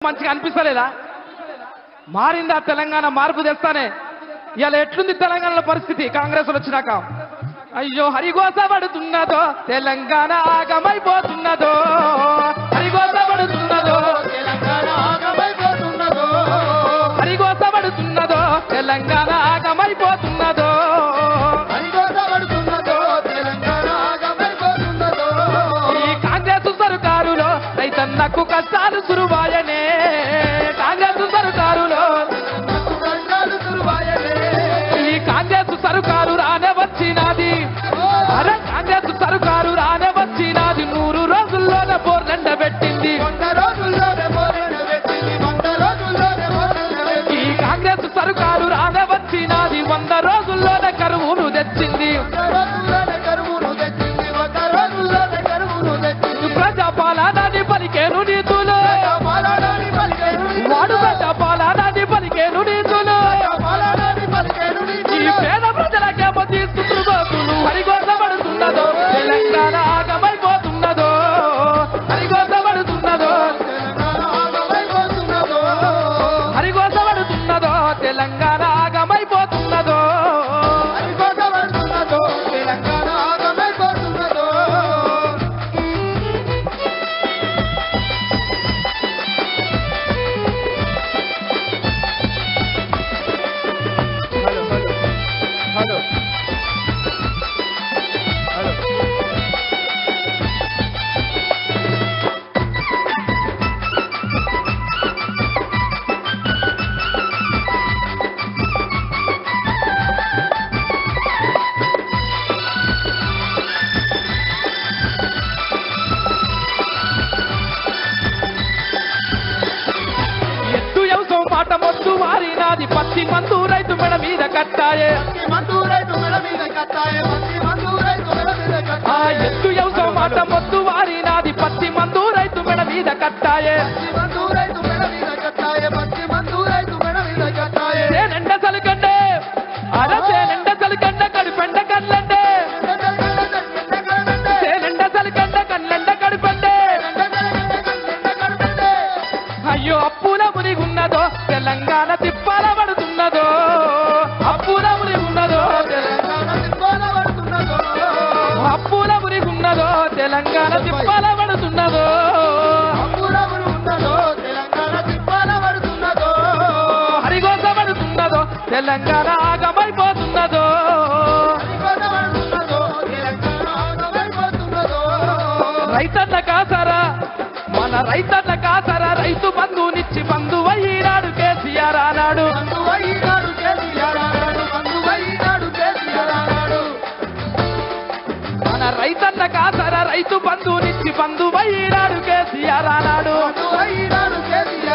మంచిగా అనిపిస్తలేదా మారిందా తెలంగాణ మార్పు తెస్తానే ఇవాళ ఎట్లుంది తెలంగాణలో పరిస్థితి కాంగ్రెస్ వచ్చినాక అయ్యో హరిగోస పడుతున్నదో తెలంగాణ ఆగమైపోతున్నదో హరిగోస పడుతున్నదో తెలంగాణ ఆగమైపోతున్నదో హరిగోస పడుతున్నదో తెలంగాణ ఆగమైపోతున్నదో హరిగోసపడుతున్నదో తెలంగాణ ఆగమైపోతున్నదో ఈ కాంగ్రెస్ సర్కారులో రైతన్నకు కష్టాలు సురువాయనే కాంగ్రెస్ సర్కారులో నాకు కష్టాలు సురువాయనే ఈ కాంగ్రెస్ సర్కారు రానే వచ్చినది అరే కాంగ్రెస్ సర్కారు రానే వచ్చినది నూరు రోజుల్లోనే బోర్లెండ పెట్టింది వంద రోజుల్లోనే పోరాట పెట్టింది వంద రోజుల్లోనే పోరాట ఈ పెట్టింది కాంగ్రెస్ సర్కారు రానే వచ్చినది వంద రోజుల్లోనే కరువును తెచ్చింది వంద రోజుల్లోనే కరువును తెచ్చింది వంద రోజుల్లోనే కరువును తెచ్చింది ప్రజాపాలనని పలికేను నీతులు పాలనాని పలికేను వాడు ప్రజాపాలనని పలికేను నీతులు పాలనాని పలికేను ఈ పేద ప్రజలకేమో తీసుకుపోతులు హరిగోసపడుతున్నదో తెలంగాణ ఆగమైపోతున్నదో హరిగోసపడుతున్నదో తెలంగాణ ఆగమైపోతున్నదో హరిగోసపడుతున్నదో తెలంగాణ ఆగమైపోతున్నదో హరిగోసపడుతున్నదో తెలంగాణ ఆగమైపోతున్నదో హలో హలో హలో హలో ఎత్తు వ్యవసాయం మాట మొద్దు వారినాది పత్తి మందు రైతు మెడ మీద కట్టాయే మంచి మందు రైతు మెడ మీద కట్టాయే మంచి మందు రైతు మెడ మీద ఆ కట్టాయే ఎత్తు వ్యవసాయం మాట మొద్దు వారినాది పత్తి మందు రైతు మెడ మీద కట్టాయే మంచి మందు రైతు మెడ మీద కట్టాయే మంచి మందు రైతు మెడ మీద కట్టాయే నేనెండ సలికండే అరసే నిండ సలికండ కడిపెండ కళ్ళండే తేనెండ సలికండ కళ్ళెండ కడిపెండే అయ్యో అప్పుల మునిగున్నదో తెలంగాణ తిప్పాల పడుతున్నదో అప్పుల మునిగున్నదో తెలంగాణ అప్పుల మునిగున్నదో తెలంగాణ తిప్పాల పడుతున్నదో హరిగోస పడుతున్నదో తెలంగాణ ఆగమైపోతున్నదో రైతన్న కాసరా మన రైతన్న కాసరా రైతు బంధువునిచ్చి బంధువయ్యినాడు కేసీఆర్ అన్నాడు మన రైతన్న కాసరా రైతు బంధువునిచ్చి బంధువయ్యినాడు కేసీఆర్ అన్నాడు